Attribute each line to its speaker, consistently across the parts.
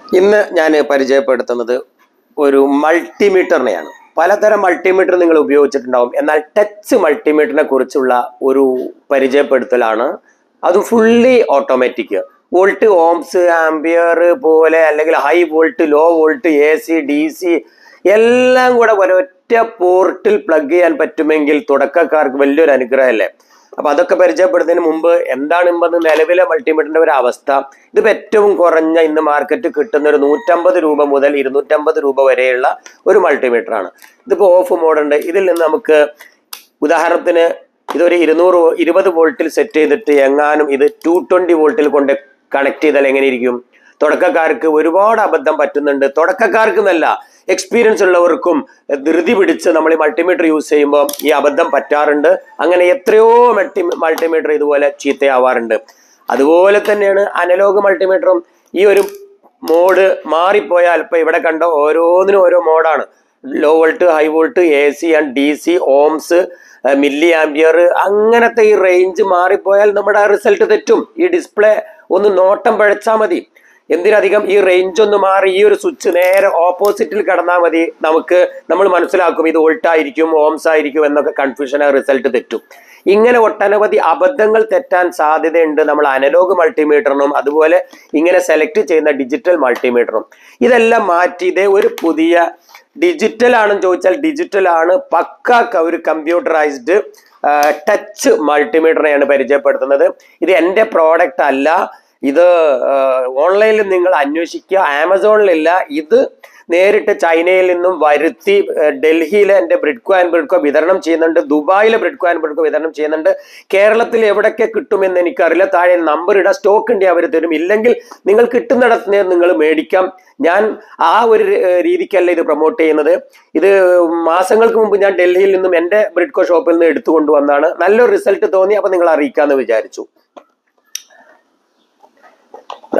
Speaker 1: ഇന്ന് ഞാൻ പരിചയപ്പെടുത്തുന്നത് ഒരു മൾട്ടിമീറ്ററിനെയാണ് പലതരം മൾട്ടിമീറ്റർ നിങ്ങൾ ഉപയോഗിച്ചിട്ടുണ്ടാവും എന്നാൽ ടച്ച് മൾട്ടിമീറ്ററിനെ കുറിച്ചുള്ള ഒരു പരിചയപ്പെടുത്തലാണ് അത് fully automatic volt ohms ampere പോലെ അല്ലെങ്കിൽ high volt low volt A C D C എല്ലാം കൂടെ ഒരൊറ്റ പോർട്ടിൽ പ്ലഗ് ചെയ്യാൻ പറ്റുമെങ്കിൽ തുടക്കക്കാർക്ക് വലിയൊരു അനുഗ്രഹമല്ലേ അപ്പൊ അതൊക്കെ പരിചയപ്പെടുന്നതിന് മുമ്പ് എന്താണ് ഇമ്പത് നിലവിലെ മൾട്ടിമീറ്ററിന്റെ ഒരു അവസ്ഥ ഇതിപ്പോ ഏറ്റവും കുറഞ്ഞ ഇന്ന് മാർക്കറ്റ് കിട്ടുന്ന ഒരു നൂറ്റമ്പത് രൂപ മുതൽ ഇരുന്നൂറ്റമ്പത് രൂപ വരെയുള്ള ഒരു മൾട്ടിമീറ്റർ ആണ് ഇതിപ്പോ ഓഫ് മോഡുണ്ട് ഇതിൽ നിന്ന് നമുക്ക് ഉദാഹരണത്തിന് ഇതൊരു ഇരുന്നൂറ് ഇരുപത് വോൾട്ടിൽ സെറ്റ് ചെയ്തിട്ട് എങ്ങാനും ഇത് ടു ട്വന്റി വോൾട്ടിൽ കൊണ്ട് കണക്ട് ചെയ്താൽ എങ്ങനെ ഇരിക്കും തുടക്കക്കാർക്ക് ഒരുപാട് അബദ്ധം പറ്റുന്നുണ്ട് തുടക്കക്കാർക്ക് എന്നല്ല എക്സ്പീരിയൻസ് ഉള്ളവർക്കും ധൃതി പിടിച്ച് നമ്മൾ ഈ മൾട്ടിമീറ്റർ യൂസ് ചെയ്യുമ്പോൾ ഈ അബദ്ധം പറ്റാറുണ്ട് അങ്ങനെ എത്രയോ മൾട്ടി മൾട്ടിമീറ്റർ ഇതുപോലെ ചീത്തയാവാറുണ്ട് അതുപോലെ തന്നെയാണ് അനലോഗ് മൾട്ടിമീറ്ററും ഈ ഒരു മോഡ് മാറിപ്പോയാൽ ഇപ്പൊ ഇവിടെ കണ്ട ഓരോന്നിനും ഓരോ മോഡാണ് low volt high volt A C and D C ohms milli ampere അങ്ങനത്തെ ഈ റേഞ്ച് മാറിപ്പോയാൽ നമ്മുടെ റിസൾട്ട് തെറ്റും ഈ ഡിസ്പ്ലേ ഒന്ന് നോട്ടം പഴച്ചാൽ മതി എന്തിനധികം ഈ റേഞ്ച് ഒന്ന് മാറി ഈ ഒരു സ്വിച്ച് നേരെ ഓപ്പോസിറ്റിൽ കിടന്നാൽ മതി നമുക്ക് നമ്മൾ മനസ്സിലാക്കും ഇത് വോൾട്ട് ആയിരിക്കും ഓംസ് ആയിരിക്കും എന്നൊക്കെ കൺഫ്യൂഷൻ റിസൾട്ട് തെറ്റും ഇങ്ങനെ ഒട്ടനവധി അബദ്ധങ്ങൾ തെറ്റാൻ സാധ്യതയുണ്ട് നമ്മൾ അനലോഗ് മൾട്ടിമീറ്ററിനും അതുപോലെ ഇങ്ങനെ സെലക്ട് ചെയ്യുന്ന ഡിജിറ്റൽ മൾട്ടിമീറ്ററും ഇതെല്ലാം മാറ്റി ഇതേ ഒരു പുതിയ ഡിജിറ്റൽ ആണെന്ന് ചോദിച്ചാൽ ഡിജിറ്റൽ ആണ് പക്ക ഒരു കമ്പ്യൂട്ടറൈസ്ഡ് ടച്ച് മൾട്ടിമീറ്ററിനെയാണ് പരിചയപ്പെടുത്തുന്നത് ഇത് എൻ്റെ പ്രോഡക്റ്റ് അല്ല ഇത് ഓൺലൈനിൽ നിങ്ങൾ അന്വേഷിക്കുക ആമസോണിലില്ല ഇത് നേരിട്ട് ചൈനയിൽ നിന്നും വരുത്തി ഏഹ്, ഡൽഹിയിലെ എൻ്റെ ബ്രിഡ്കോ ആൻഡ് ബ്രിഡ്കോ വിതരണം ചെയ്യുന്നുണ്ട് ദുബായിലെ ബ്രിഡ്കോ ആൻഡ് ബ്രിഡ്കോ വിതരണം ചെയ്യുന്നുണ്ട് കേരളത്തിൽ എവിടെയൊക്കെ കിട്ടുമെന്ന് എനിക്കറിയില്ല താഴെ നമ്പർ ഇടാം സ്റ്റോക്ക് ഉണ്ടെങ്കിൽ അവർ തരും ഇല്ലെങ്കിൽ നിങ്ങൾ കിട്ടുന്നിടത്ത് നിങ്ങൾ മേടിക്കാം ഞാൻ ആ ഒരു ഏഹ്, രീതിക്കല്ല ഇത് പ്രൊമോട്ട് ചെയ്യുന്നത് ഇത് മാസങ്ങൾക്ക് മുമ്പ് ഞാൻ ഡൽഹിയിൽ നിന്നും എൻ്റെ ബ്രിഡ്കോ ഷോപ്പിൽ നിന്ന് എടുത്തു കൊണ്ടുവന്നാണ് നല്ലൊരു റിസൾട്ട് തോന്നി അപ്പൊ നിങ്ങൾ അറിയിക്കാമെന്ന് വിചാരിച്ചു ദാ.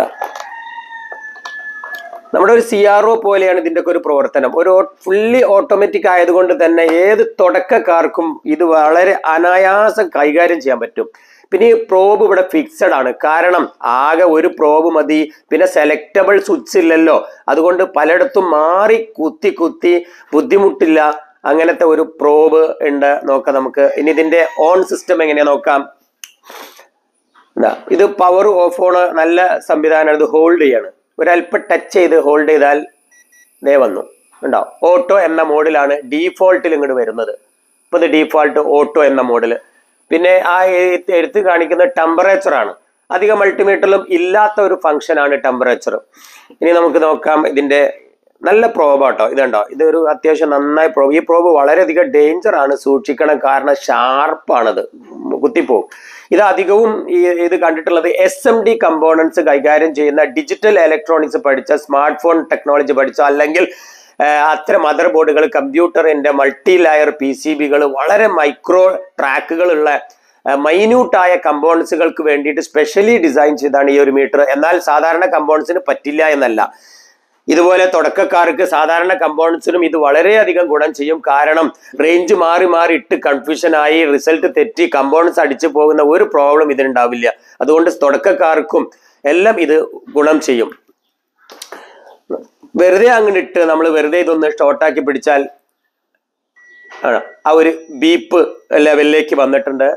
Speaker 1: നമ്മുടെ ഒരു സി ആർ ഒ പോലെയാണ് ഇതിന്റെ ഒക്കെ ഒരു പ്രവർത്തനം ഒരു ഫുള്ളി ഓട്ടോമാറ്റിക് ആയതുകൊണ്ട് തന്നെ ഏത് തുടക്കക്കാർക്കും ഇത് വളരെ അനായാസം കൈകാര്യം ചെയ്യാൻ പറ്റും പിന്നെ ഈ പ്രോബ് ഇവിടെ ഫിക്സഡ് ആണ് കാരണം ആകെ ഒരു പ്രോബ് മതി പിന്നെ സെലക്ടബിൾ സ്വിച്ച് ഇല്ലല്ലോ അതുകൊണ്ട് പലയിടത്തും മാറി കുത്തി കുത്തി ബുദ്ധിമുട്ടില്ല അങ്ങനത്തെ ഒരു പ്രോബ് ഉണ്ട് നോക്കാം നമുക്ക് ഇനി ഇതിന്റെ ഓൺ സിസ്റ്റം എങ്ങനെയാ നോക്കാം ഇതാ, ഇത് പവർ ഓഫ് ഓൺ നല്ല സംവിധാനമാണ് ഇത് ഹോൾഡ് ചെയ്യാണ് ഒരല്പം ടച്ച് ചെയ്ത് ഹോൾഡ് ചെയ്താൽ ദേ വന്നു ഉണ്ടോ ഓട്ടോ എന്ന മോഡിലാണ് ഡീഫോൾട്ടിൽ ഇങ്ങോട്ട് വരുന്നത് ഇപ്പൊ ഇത് ഡീഫോൾട്ട് ഓട്ടോ എന്ന മോഡിൽ പിന്നെ ആ എഴുത്ത് എഴുത്ത് കാണിക്കുന്ന ടെമ്പറേച്ചർ ആണ് അധിക മൾട്ടിമീറ്ററിലും ഇല്ലാത്ത ഒരു ഫംഗ്ഷൻ ആണ് ടെമ്പറേച്ചർ ഇനി നമുക്ക് നോക്കാം ഇതിന്റെ നല്ല പ്രോബ് ആട്ടോ ഇതുണ്ടോ ഇതൊരു അത്യാവശ്യം നന്നായി പ്രോബ് ഈ പ്രോബ് വളരെയധികം ഡേഞ്ചർ ആണ് സൂക്ഷിക്കണം കാരണം ഷാർപ്പാണിത് കുത്തിപ്പോവും ഇത് അധികവും ഈ ഇത് കണ്ടിട്ടുള്ളത് എസ് എം ഡി കമ്പോണൻസ് കൈകാര്യം ചെയ്യുന്ന ഡിജിറ്റൽ ഇലക്ട്രോണിക്സ് പഠിച്ച സ്മാർട്ട് ഫോൺ ടെക്നോളജി പഠിച്ച അല്ലെങ്കിൽ ആഹ് അത്തരം മദർ ബോർഡുകൾ കമ്പ്യൂട്ടറിന്റെ മൾട്ടി ലെയർ പി സി ബികൾ വളരെ മൈക്രോ ട്രാക്കുകളുള്ള മൈന്യൂട്ടായ കമ്പോണൻസുകൾക്ക് വേണ്ടിയിട്ട് സ്പെഷ്യലി ഡിസൈൻ ചെയ്താണ് ഈ ഒരു മീറ്റർ എന്നാൽ സാധാരണ കമ്പോണൻസിന് പറ്റില്ല എന്നല്ല ഇതുപോലെ തുടക്കക്കാർക്ക് സാധാരണ കമ്പോണൻസിനും ഇത് വളരെയധികം ഗുണം ചെയ്യും കാരണം റേഞ്ച് മാറി മാറി ഇട്ട് കൺഫ്യൂഷൻ ആയി റിസൾട്ട് തെറ്റി കമ്പോണൻസ് അടിച്ചു പോകുന്ന ഒരു പ്രോബ്ലം ഇതിനുണ്ടാവില്ല അതുകൊണ്ട് തുടക്കക്കാർക്കും എല്ലാം ഇത് ഗുണം ചെയ്യും വെറുതെ അങ്ങോട്ട് ഇട്ട് നമ്മൾ വെറുതെ ഇതൊന്ന് ഷോർട്ടാക്കി പിടിച്ചാൽ ആണ് ആ ഒരു ബീപ്പ് ലെവലിലേക്ക് വന്നിട്ടുണ്ട്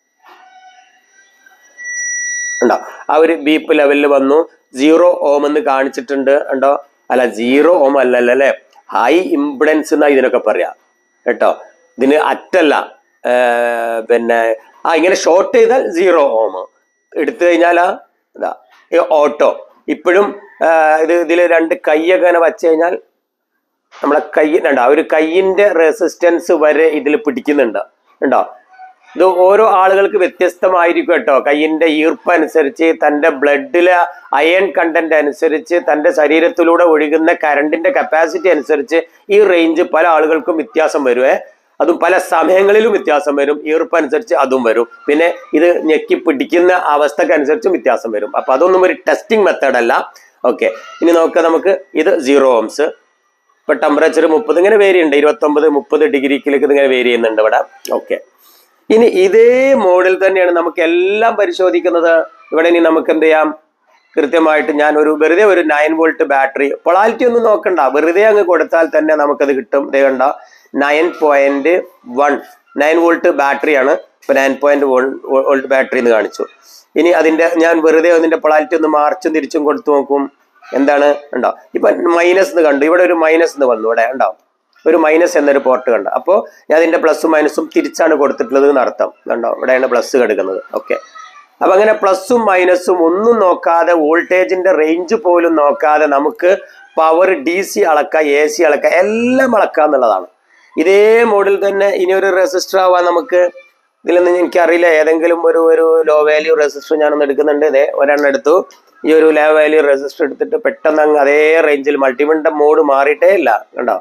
Speaker 1: ഉണ്ടോ ആ ഒരു ബീപ്പ് ലെവലിൽ വന്നു സീറോ ഓം എന്ന് കാണിച്ചിട്ടുണ്ട് ഉണ്ടോ അല്ല സീറോ ഓം അല്ലല്ലോ അല്ലെ ഹൈ ഇംപിഡൻസ് എന്നാ ഇതിനൊക്കെ പറയാ കേട്ടോ ഇതിന് അറ്റല്ല ഏർ പിന്നെ ആ ഇങ്ങനെ ഷോർട്ട് ചെയ്താൽ സീറോ ഓം എടുത്തു കഴിഞ്ഞാലാ ഇതാ ഈ ഓട്ടോ ഇപ്പോഴും ഇത് ഇതിൽ രണ്ട് കൈയൊക്കെ ഇങ്ങനെ വച്ചു കഴിഞ്ഞാൽ നമ്മളെ കൈ ഉണ്ടോ ഒരു കൈയിന്റെ റെസിസ്റ്റൻസ് വരെ ഇതിൽ പിടിക്കുന്നുണ്ട് ഉണ്ടോ ഇത് ഓരോ ആളുകൾക്ക് വ്യത്യസ്തമായിരിക്കും കേട്ടോ കൈയിന്റെ ഈർപ്പ് അനുസരിച്ച് തന്റെ ബ്ലഡിലെ അയൺ കണ്ടന്റ് അനുസരിച്ച് തന്റെ ശരീരത്തിലൂടെ ഒഴുകുന്ന കറണ്ടിന്റെ കപ്പാസിറ്റി അനുസരിച്ച് ഈ റേഞ്ച് പല ആളുകൾക്കും വ്യത്യാസം വരുവേ അതും പല സമയങ്ങളിലും വ്യത്യാസം വരും ഈർപ്പ് അനുസരിച്ച് അതും വരും പിന്നെ ഇത് ഞെക്കി പിടിക്കുന്ന അവസ്ഥക്കനുസരിച്ചും വ്യത്യാസം വരും അപ്പൊ അതൊന്നും ഒരു ടെസ്റ്റിംഗ് മെത്തേഡ് അല്ല ഓക്കെ ഇനി നോക്കാം നമുക്ക് ഇത് സീറോ ഓംസ് ഇപ്പൊ ടെമ്പറേച്ചർ മുപ്പത് ഇങ്ങനെ വേരി ഉണ്ട് ഇരുപത്തി ഒമ്പത് മുപ്പത് ഡിഗ്രിക്കിലേക്ക് ഇത് ഇങ്ങനെ വേരി ചെയ്യുന്നുണ്ട് ഇവിടെ ഓക്കെ ഇനി ഇതേ മോഡിൽ തന്നെയാണ് നമുക്ക് എല്ലാം പരിശോധിക്കുന്നത് ഇവിടെ ഇനി നമുക്ക് എന്ത് ചെയ്യാം കൃത്യമായിട്ട് ഞാൻ ഒരു വെറുതെ ഒരു നയൻ വോൾട്ട് ബാറ്ററി പൊളാലിറ്റി ഒന്നും നോക്കണ്ട വെറുതെ അങ്ങ് കൊടുത്താൽ തന്നെ നമുക്കത് കിട്ടും ദേ കണ്ട nine point one nine volt ബാറ്ററിയാണ് ഇപ്പൊ നയൻ പോയിന്റ് വോൾട്ട് ബാറ്ററി എന്ന് കാണിച്ചു ഇനി അതിന്റെ ഞാൻ വെറുതെ അതിന്റെ പൊളാലിറ്റി ഒന്ന് മാർച്ചും തിരിച്ചും കൊടുത്തു നോക്കും എന്താണ് ഉണ്ടോ ഇപ്പൊ മൈനസ് എന്ന് കണ്ടു ഇവിടെ ഒരു മൈനസ് എന്ന് വന്നു ഇവിടെ ഉണ്ടോ ഒരു മൈനസ് എന്നൊരു പോർട്ട് കണ്ട അപ്പോൾ ഞാൻ അതിന്റെ പ്ലസും മൈനസും തിരിച്ചാണ് കൊടുത്തിട്ടുള്ളത് എന്നർത്ഥം കണ്ടോ ഇവിടെയാണ് പ്ലസ് കിടക്കുന്നത് ഓക്കെ അപ്പൊ അങ്ങനെ പ്ലസും മൈനസും ഒന്നും നോക്കാതെ വോൾട്ടേജിന്റെ റേഞ്ച് പോലും നോക്കാതെ നമുക്ക് പവർ ഡി സി അളക്കാം എ സി അളക്കാം എല്ലാം അളക്കാം എന്നുള്ളതാണ് ഇതേ മോഡിൽ തന്നെ ഇനി ഒരു റെസിസ്റ്റർ ആവാൻ നമുക്ക് ഇതിലൊന്നും എനിക്കറിയില്ല ഏതെങ്കിലും ഒരു ഒരു ലോ വാല്യൂ റെസിസ്റ്റർ ഞാനൊന്ന് എടുക്കുന്നുണ്ട് ഇതേ ഒരെണ്ണം എടുത്തു ഈ ഒരു ലോ വാല്യൂ റെസിസ്റ്റർ എടുത്തിട്ട് പെട്ടെന്ന് അങ്ങ് അതേ റേഞ്ചിൽ മൾട്ടിമിന്റെ മോഡ് മാറിയിട്ടേ ഇല്ല കണ്ടോ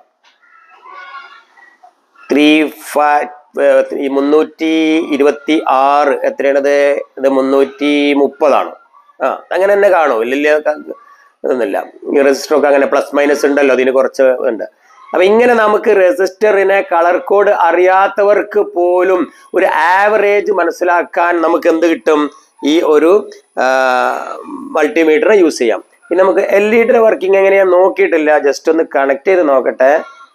Speaker 1: ത്രീ ഈ മുന്നൂറ്റി ഇരുപത്തി ആറ് എത്രയാണത് ഇത് മുന്നൂറ്റി മുപ്പതാണ് ആ അങ്ങനെ തന്നെ കാണും ഇല്ലില്ല ഇതൊന്നുമില്ല ഈ റെസിസ്റ്ററൊക്കെ അങ്ങനെ പ്ലസ് മൈനസ് ഉണ്ടല്ലോ അതിന് കുറച്ച് ഉണ്ട് അപ്പൊ ഇങ്ങനെ നമുക്ക് റെസിസ്റ്ററിനെ കളർ കോഡ് അറിയാത്തവർക്ക് പോലും ഒരു ആവറേജ് മനസ്സിലാക്കാൻ നമുക്ക് എന്ത് കിട്ടും ഈ ഒരു മൾട്ടിമീറ്റർ യൂസ് ചെയ്യാം ഇനി നമുക്ക് എൽ ഇ ഡിയുടെ വർക്കിംഗ് എങ്ങനെയാ നോക്കിയിട്ടില്ല ജസ്റ്റ് ഒന്ന് കണക്ട് ചെയ്ത് നോക്കട്ടെ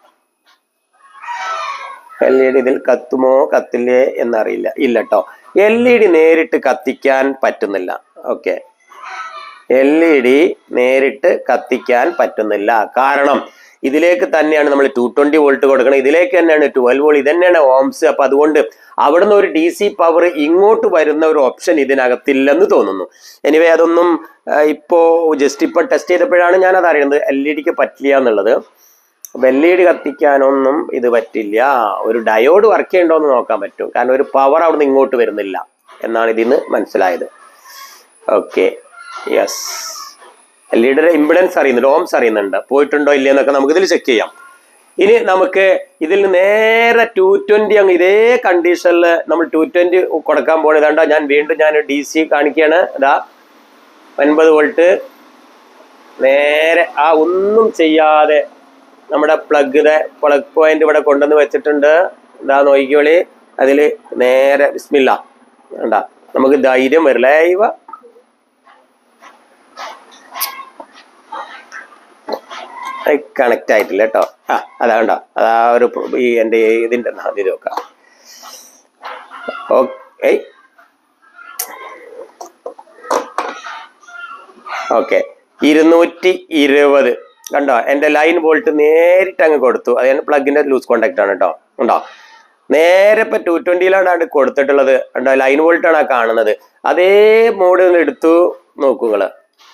Speaker 1: എൽ ഇ ഡി ഇതിൽ കത്തുമോ കത്തില്ലേ എന്നറിയില്ല ഇല്ല കേട്ടോ എൽ ഇ ഡി നേരിട്ട് കത്തിക്കാൻ പറ്റുന്നില്ല ഓക്കെ എൽ ഇ ഡി നേരിട്ട് കത്തിക്കാൻ പറ്റുന്നില്ല കാരണം ഇതിലേക്ക് തന്നെയാണ് നമ്മൾ ടു ട്വന്റി വോൾട്ട് കൊടുക്കണം ഇതിലേക്ക് തന്നെയാണ് ട്വൽവ് വോൾട്ട് ഇത് തന്നെയാണ് ഓംസ് അപ്പൊ അതുകൊണ്ട് അവിടുന്ന് ഒരു ഡി സി പവർ ഇങ്ങോട്ട് വരുന്ന ഒരു ഓപ്ഷൻ ഇതിനകത്തില്ലെന്ന് തോന്നുന്നു എനിവേ അതൊന്നും ആ, ഇപ്പോ ജസ്റ്റ് ഇപ്പൊ ടെസ്റ്റ് ചെയ്തപ്പോഴാണ് ഞാൻ അത് അറിയുന്നത് എൽ ഇ ഡിക്ക് പറ്റില്ല എന്നുള്ളത് അപ്പൊ എൽ ഇ ഡി കത്തിക്കാനൊന്നും ഇത് പറ്റില്ല ഒരു ഡയോഡ് വർക്ക് ചെയ്യണ്ടോ എന്ന് നോക്കാൻ പറ്റും കാരണം ഒരു പവർ അവിടുന്ന് ഇങ്ങോട്ട് വരുന്നില്ല എന്നാണ് ഇതിന്ന് മനസ്സിലായത് ഓക്കെ യെസ് എൽ ഇ ഡിയുടെ ഇമ്പിഡൻസ് അറിയുന്നുണ്ട് ഓംസ് അറിയുന്നുണ്ട് പോയിട്ടുണ്ടോ ഇല്ലേ എന്നൊക്കെ നമുക്ക് ഇതിൽ ചെക്ക് ചെയ്യാം ഇനി നമുക്ക് ഇതിൽ നിന്ന് നേരെ ടു ട്വന്റി അങ്ങ് ഇതേ കണ്ടീഷനിൽ നമ്മൾ ടു ട്വന്റി കൊടുക്കാൻ പോകുന്നത് കണ്ടോ ഞാൻ വീണ്ടും ഞാൻ ഡി സി കാണിക്കുകയാണ് ഇതാ ഒൻപത് വോൾട്ട് നേരെ ആ ഒന്നും ചെയ്യാതെ നമ്മുടെ പ്ലഗ് പ്ലഗ് പോയിന്റ് ഇവിടെ കൊണ്ടുവന്ന് വെച്ചിട്ടുണ്ട് ഇതാ നോക്കിക്കോളി അതിൽ നേരെ ബിസ്മില്ല വേണ്ട നമുക്ക് ധൈര്യം വരില്ല ഇവ കണക്റ്റ് ആയിട്ടില്ല കേട്ടോ ആ അതാ കണ്ടോ അതാ ഒരു പ്ര- ഈ എൻ്റെ ഇതിൻ്റെ ഇത് നോക്കാം ഓക്കെ ഓക്കെ ഇരുന്നൂറ്റി ഇരുപത് കണ്ടോ എൻ്റെ ലൈൻ വോൾട്ട് നേരിട്ട് അങ്ങ് കൊടുത്തു അതാണ് പ്ലഗിന്റെ ലൂസ് കോണ്ടാക്ട് ആണ് കേട്ടോ ഉണ്ടോ നേരെ ഇപ്പൊ ടു ട്വന്റിയിലാണ് കൊടുത്തിട്ടുള്ളത് കണ്ടോ ലൈൻ വോൾട്ട് ആണ് ആ കാണുന്നത് അതേ മോഡിൽ നിന്ന് എടുത്തു നോക്കുങ്ങള്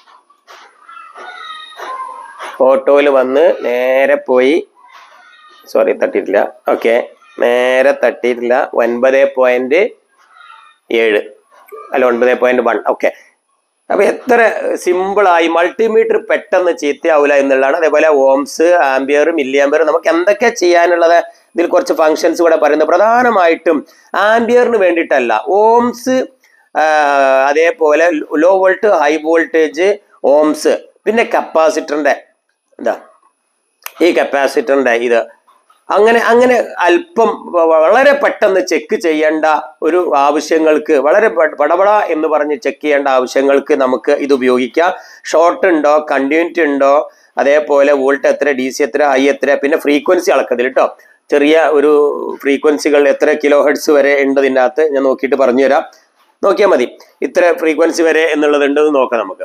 Speaker 1: ഫോട്ടോയിൽ വന്ന് നേരെ പോയി സോറി തട്ടിയിട്ടില്ല ഓക്കെ നേരെ തട്ടിയിട്ടില്ല ഒൻപത് പോയിന്റ് ഏഴ് അല്ല ഒൻപത് പോയിന്റ് വൺ ഓക്കെ അപ്പൊ എത്ര സിമ്പിളായി മൾട്ടിമീറ്റർ പെട്ടെന്ന് ചീത്തയാവില്ല എന്നുള്ളതാണ് അതേപോലെ ഓംസ് ആംബിയർ മില്ലി ആംബിയർ നമുക്ക് എന്തൊക്കെ ചെയ്യാനുള്ളത് ഇതിൽ കുറച്ച് ഫങ്ഷൻസ് ഇവിടെ പറയുന്നത് പ്രധാനമായിട്ടും ആംബിയറിന് വേണ്ടിയിട്ടല്ല ഓംസ് അതേപോലെ low volt high voltage ohms പിന്നെ കപ്പാസിറ്ററിന്റെ എന്താ ഈ കപ്പാസിറ്ററിന്റെ ഇത് അങ്ങനെ അങ്ങനെ അല്പം വ- വളരെ പെട്ടെന്ന് ചെക്ക് ചെയ്യേണ്ട ഒരു ആവശ്യങ്ങൾക്ക് വളരെ പ- പടപട എന്ന് പറഞ്ഞ് ചെക്ക് ചെയ്യേണ്ട ആവശ്യങ്ങൾക്ക് നമുക്ക് ഇത് ഉപയോഗിക്കാം ഷോർട്ട് ഉണ്ടോ കണ്ടിന്യൂറ്റി ഉണ്ടോ അതേപോലെ വോൾട്ട് എത്ര ഡി സി എത്ര ഐ എത്ര പിന്നെ ഫ്രീക്വൻസി അളക്കതിൽ കേട്ടോ ചെറിയ ഒരു ഫ്രീക്വൻസികൾ എത്ര കിലോ ഹെഡ്സ് വരെ ഉണ്ട് ഇതിൻ്റെ അകത്ത് ഞാൻ നോക്കിയിട്ട് പറഞ്ഞു തരാം നോക്കിയാൽ മതി ഇത്ര ഫ്രീക്വൻസി വരെ എന്നുള്ളത് ഉണ്ടെന്ന് നോക്കാം നമുക്ക്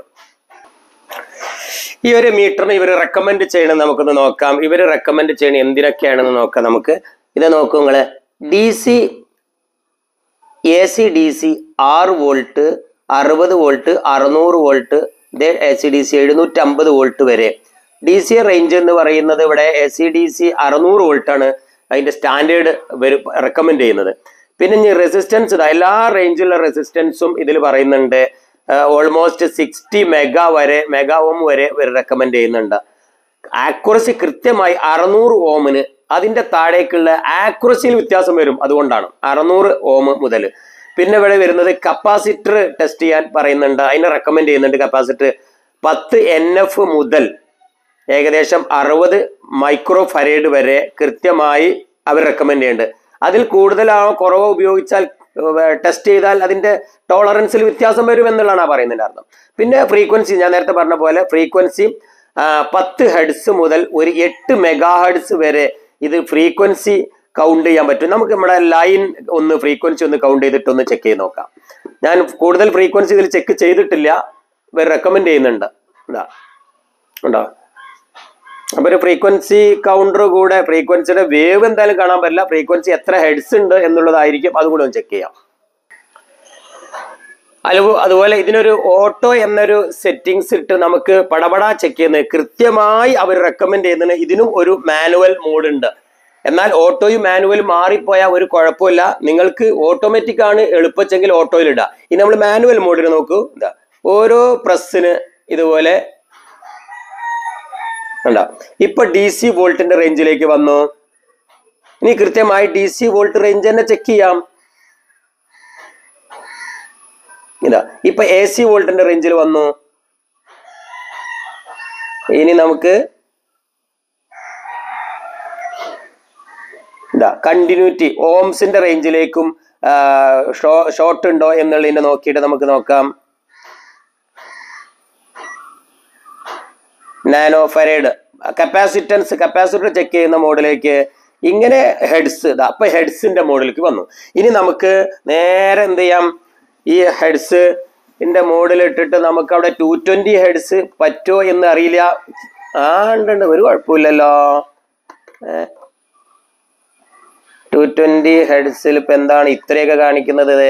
Speaker 1: ഈ ഒരു മീറ്ററിന് ഇവർ റെക്കമെൻഡ് ചെയ്യണം നമുക്കൊന്ന് നോക്കാം ഇവർ റെക്കമെൻഡ് ചെയ്യണം എന്തിനൊക്കെയാണെന്ന് നോക്കാം നമുക്ക് ഇത് നോക്കൂ നിങ്ങള് D C A C D C ആറ് വോൾട്ട് അറുപത് വോൾട്ട് അറുന്നൂറ് വോൾട്ട് ഇതേ എ സി ഡി സി എഴുന്നൂറ്റമ്പത് വോൾട്ട് വരെ ഡി സി റേഞ്ച് എന്ന് പറയുന്നത് ഇവിടെ എ സി ഡി സി അറുന്നൂറ് വോൾട്ടാണ് അതിന്റെ സ്റ്റാൻഡേർഡ് വരും റെക്കമെൻഡ് ചെയ്യുന്നത് പിന്നെ ഇനി റെസിസ്റ്റൻസ് ഇതാ എല്ലാ റേഞ്ചിലുള്ള റെസിസ്റ്റൻസും ഇതിൽ പറയുന്നുണ്ട് ഓൾമോസ്റ്റ് സിക്സ്റ്റി മെഗാ വരെ മെഗാ ഓം വരെ ഇവർ റെക്കമെൻഡ് ചെയ്യുന്നുണ്ട് ആക്യുറസി കൃത്യമായി അറുന്നൂറ് ഓമിന് അതിന്റെ താഴേക്കുള്ള ആക്യുറസിയിൽ വ്യത്യാസം വരും അതുകൊണ്ടാണ് അറുന്നൂറ് ഓം മുതൽ പിന്നെ ഇവിടെ വരുന്നത് കപ്പാസിറ്റർ ടെസ്റ്റ് ചെയ്യാൻ പറയുന്നുണ്ട് അതിനെ റെക്കമെൻഡ് ചെയ്യുന്നുണ്ട് കപ്പാസിറ്റർ പത്ത് എൻ എഫ് മുതൽ ഏകദേശം അറുപത് മൈക്രോ ഫരേഡ് വരെ കൃത്യമായി അവർ റെക്കമെൻഡ് ചെയ്യുന്നുണ്ട് അതിൽ കൂടുതലാണോ കുറവോ ഉപയോഗിച്ചാൽ ടെസ്റ്റ് ചെയ്താൽ അതിന്റെ ടോളറൻസിൽ വ്യത്യാസം വരും എന്നുള്ളതാണ് ആ പറയുന്നതിന്റെ അർത്ഥം പിന്നെ ഫ്രീക്വൻസി ഞാൻ നേരത്തെ പറഞ്ഞ പോലെ ഫ്രീക്വൻസി പത്ത് ഹെഡ്സ് മുതൽ ഒരു എട്ട് മെഗാ ഹെഡ്സ് വരെ ഇത് ഫ്രീക്വൻസി കൗണ്ട് ചെയ്യാൻ പറ്റും നമുക്ക് നമ്മുടെ ലൈൻ ഒന്ന് ഫ്രീക്വൻസി ഒന്ന് കൗണ്ട് ചെയ്തിട്ട് ഒന്ന് ചെക്ക് ചെയ്ത് നോക്കാം ഞാൻ കൂടുതൽ ഫ്രീക്വൻസി ഇതിൽ ചെക്ക് ചെയ്തിട്ടില്ല ഇവർ റെക്കമെൻഡ് ചെയ്യുന്നുണ്ട് ഇതാ ഉണ്ടോ അപ്പൊ ഒരു ഫ്രീക്വൻസി കൗണ്ടർ കൂടെ ഫ്രീക്വൻസിയുടെ വേവ് എന്തായാലും കാണാൻ പറ്റില്ല ഫ്രീക്വൻസി എത്ര ഹെഡ്സ് ഉണ്ട് എന്നുള്ളതായിരിക്കും അതുകൂടെ ഒന്ന് ചെക്ക് ചെയ്യാം അലവ് അതുപോലെ ഇതിനൊരു ഓട്ടോ എന്നൊരു സെറ്റിങ്സ് ഇട്ട് നമുക്ക് പടപടാ ചെക്ക് ചെയ്യുന്നത് കൃത്യമായി അവർ റെക്കമെൻഡ് ചെയ്യുന്നതിന് ഇതിനും ഒരു മാനുവൽ മോഡ് ഉണ്ട് എന്നാൽ ഓട്ടോയും മാനുവലും മാറിപ്പോയാൽ ഒരു കുഴപ്പമില്ല നിങ്ങൾക്ക് ഓട്ടോമാറ്റിക് ആണ് എളുപ്പച്ചെങ്കിൽ ഓട്ടോയിൽ ഇടുക ഇനി നമ്മൾ മാനുവൽ മോഡിൽ നോക്കൂ ഇതാ ഓരോ പ്രസ്സിന് ഇതുപോലെ കണ്ടോ ഇപ്പൊ ഡി സി വോൾട്ടിന്റെ റേഞ്ചിലേക്ക് വന്നു ഇനി കൃത്യമായി ഡി സി വോൾട്ട് റേഞ്ച് തന്നെ ചെക്ക് ചെയ്യാം ഇതാ ഇപ്പൊ എ സി വോൾട്ടിന്റെ റേഞ്ചിൽ വന്നു ഇനി നമുക്ക് ഇതാ കണ്ടിന്യൂറ്റി ഓംസിന്റെ റേഞ്ചിലേക്കും ഷോർട്ട് ഉണ്ടോ എന്നുള്ളതിനെ നോക്കിയിട്ട് നമുക്ക് നോക്കാം nano farad capacitance capacitor check ചെയ്യുന്ന മോഡിലേക്ക് ഇങ്ങനെ ഹെഡ്സ് ഇതാ അപ്പൊ ഹെഡ്സിന്റെ മോഡിലേക്ക് വന്നു ഇനി നമുക്ക് നേരെ എന്ത് ചെയ്യാം ഈ ഹെഡ്സ് ന്റെ മോഡിൽ ഇട്ടിട്ട് നമുക്ക് അവിടെ ടു ട്വന്റി ഹെഡ്സ് പറ്റുമോ എന്ന് അറിയില്ല ആ ഉണ്ട് ഉണ്ട് ഒരു കുഴപ്പമില്ലല്ലോ ടു ട്വന്റി ഹെഡ്സിൽ ഇപ്പൊ എന്താണ് ഇത്രയൊക്കെ കാണിക്കുന്നത് ഇത്?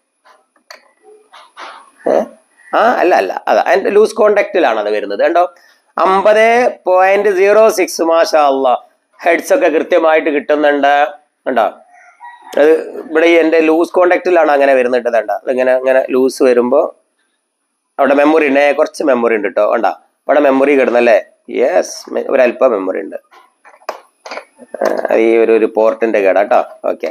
Speaker 1: ഏ? ആ അല്ല അല്ല അതാ അതിന്റെ ലൂസ് കോണ്ടാക്റ്റിലാണ് അത് വരുന്നത് കണ്ടോ അമ്പത് പോയിന്റ് സീറോ സിക്സ് മാഷാ അല്ല ഹെഡ്സ് ഒക്കെ കൃത്യമായിട്ട് കിട്ടുന്നുണ്ട് കണ്ടോ അത് ഇവിടെ ഈ എൻ്റെ ലൂസ് കോണ്ടാക്റ്റിലാണ് അങ്ങനെ വരുന്നത് കണ്ട ഇങ്ങനെ അങ്ങനെ ലൂസ് വരുമ്പോൾ അവിടെ മെമ്മറി ഉണ്ട് ഏ, കുറച്ച് മെമ്മറി ഉണ്ട് കേട്ടോ കണ്ട അവിടെ മെമ്മറി കിടന്നല്ലേ യെസ് ഒരല്പം മെമ്മറി ഉണ്ട് ആ, അത് ഈ ഒരു ഒരു പോർട്ടിന്റെ കേടാ കേട്ടോ ഓക്കെ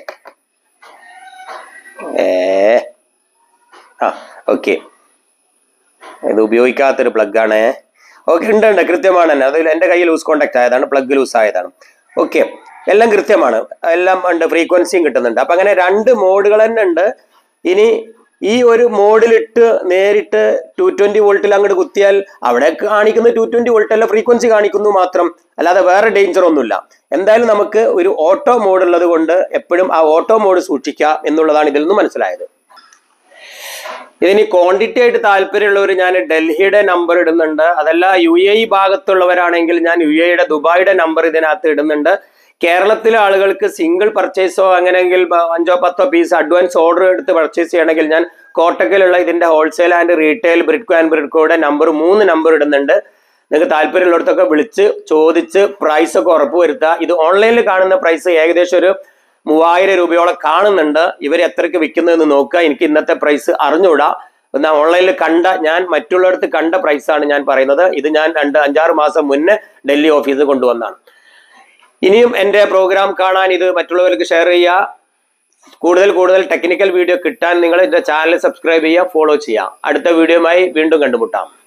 Speaker 1: ഏ ആ ഓക്കെ ഇത് ഉപയോഗിക്കാത്തൊരു plug ആണ് ഓക്കെ ഉണ്ട് ഉണ്ട് കൃത്യമാണ് തന്നെ അത് എൻ്റെ കയ്യിൽ ലൂസ് കോണ്ടാക്ട് ആയതാണ് പ്ലഗ് ലൂസ് ആയതാണ് ഓക്കെ എല്ലാം കൃത്യമാണ് എല്ലാം ഉണ്ട് ഫ്രീക്വൻസിയും കിട്ടുന്നുണ്ട് അപ്പൊ അങ്ങനെ രണ്ട് മോഡുകൾ തന്നെ ഉണ്ട് ഇനി ഈ ഒരു മോഡിലിട്ട് നേരിട്ട് ടു ട്വന്റി വോൾട്ടിൽ അങ്ങോട്ട് കുത്തിയാൽ അവിടെ കാണിക്കുന്ന ടു ട്വന്റി വോൾട്ട് അല്ല ഫ്രീക്വൻസി കാണിക്കുന്നു മാത്രം അല്ലാതെ വേറെ ഡേഞ്ചർ ഒന്നുമില്ല എന്തായാലും നമുക്ക് ഒരു ഓട്ടോ മോഡ് ഉള്ളത് കൊണ്ട് എപ്പോഴും ആ ഓട്ടോ മോഡ് സൂക്ഷിക്കുക എന്നുള്ളതാണ് ഇതിൽ നിന്ന് മനസ്സിലായത് ഇതിന് ക്വാണ്ടിറ്റി ആയിട്ട് താല്പര്യമുള്ളവർ ഞാൻ ഡൽഹിയുടെ നമ്പർ ഇടുന്നുണ്ട് അതല്ല യു എ ഇ ഭാഗത്തുള്ളവരാണെങ്കിൽ ഞാൻ യു എയുടെ ദുബായിയുടെ നമ്പർ ഇതിനകത്ത് ഇടുന്നുണ്ട് കേരളത്തിലെ ആളുകൾക്ക് സിംഗിൾ പർച്ചേസോ അങ്ങനെയെങ്കിൽ ബ- അഞ്ചോ പത്തോ പീസ് അഡ്വാൻസ് ഓർഡർ എടുത്ത് പർച്ചേസ് ചെയ്യണമെങ്കിൽ ഞാൻ കോട്ടക്കലുള്ള ഇതിന്റെ wholesale and retail Bridco and ബ്രിഡ്കോയുടെ നമ്പർ മൂന്ന് നമ്പർ ഇടുന്നുണ്ട് നിങ്ങൾക്ക് താല്പര്യമുള്ളിടത്തൊക്കെ വിളിച്ച് ചോദിച്ച് പ്രൈസ് ഒക്കെ ഉറപ്പുവരുത്തുക ഇത് ഓൺലൈനിൽ കാണുന്ന പ്രൈസ് ഏകദേശം ഒരു മൂവായിരം രൂപയോളം കാണുന്നുണ്ട് ഇവർ എത്രയ്ക്ക് വിൽക്കുന്നതെന്ന് നോക്കുക എനിക്ക് ഇന്നത്തെ പ്രൈസ് അറിഞ്ഞുകൂടാ എന്നാൽ ഓൺലൈനിൽ കണ്ട ഞാൻ മറ്റുള്ളവർക്ക് കണ്ട പ്രൈസാണ് ഞാൻ പറയുന്നത് ഇത് ഞാൻ രണ്ട് അഞ്ചാറ് മാസം മുന്നേ ഡൽഹി ഓഫീസിൽ കൊണ്ടുവന്നാണ് ഇനിയും എൻ്റെ പ്രോഗ്രാം കാണാൻ ഇത് മറ്റുള്ളവർക്ക് ഷെയർ ചെയ്യുക കൂടുതൽ കൂടുതൽ ടെക്നിക്കൽ വീഡിയോ കിട്ടാൻ നിങ്ങൾ എൻ്റെ ചാനൽ സബ്സ്ക്രൈബ് ചെയ്യുക ഫോളോ ചെയ്യുക അടുത്ത വീഡിയോയുമായി വീണ്ടും കണ്ടുമുട്ടാം